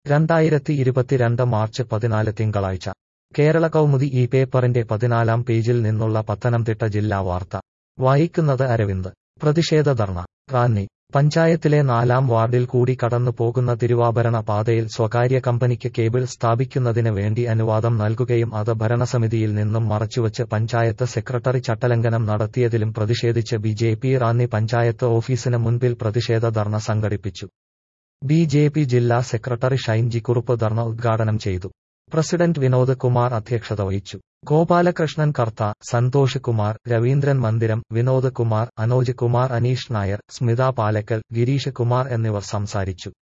രണ്ടായിരത്തി ഇരുപത്തിരണ്ട് മാർച്ച് പതിനാല് തിങ്കളാഴ്ച കേരള കൗമുദി ഈ പേപ്പറിന്റെ പതിനാലാം പേജിൽ നിന്നുള്ള പത്തനംതിട്ട ജില്ലാ വാർത്ത വായിക്കുന്നത് അരവിന്ദ് പ്രതിഷേധ ധർണ റാന്നി പഞ്ചായത്തിലെ നാലാം വാർഡിൽ കൂടി കടന്നു പോകുന്ന തിരുവാഭരണ പാതയിൽ സ്വകാര്യ കമ്പനിക്ക് കേബിൾ സ്ഥാപിക്കുന്നതിന് വേണ്ടി അനുവാദം നൽകുകയും അത് ഭരണസമിതിയിൽ നിന്നും മറച്ചുവച്ച് പഞ്ചായത്ത് സെക്രട്ടറി ചട്ടലംഘനം നടത്തിയതിലും പ്രതിഷേധിച്ച് B J P Ranni panchayat ഓഫീസിന് മുൻപിൽ പ്രതിഷേധ ധർണ സംഘടിപ്പിച്ചു ബി ജെ പി ജില്ലാ സെക്രട്ടറി ഷൈൻജി കുറുപ്പ് ധർണ ഉദ്ഘാടനം ചെയ്തു പ്രസിഡന്റ് വിനോദ് കുമാർ അധ്യക്ഷത വഹിച്ചു ഗോപാലകൃഷ്ണൻ കർത്ത സന്തോഷ് കുമാർ രവീന്ദ്രൻ മന്ദിരം വിനോദ് കുമാർ അനോജ് കുമാർ അനീഷ് നായർ സ്മിത പാലക്കൽ ഗിരീഷ് കുമാർ എന്നിവർ സംസാരിച്ചു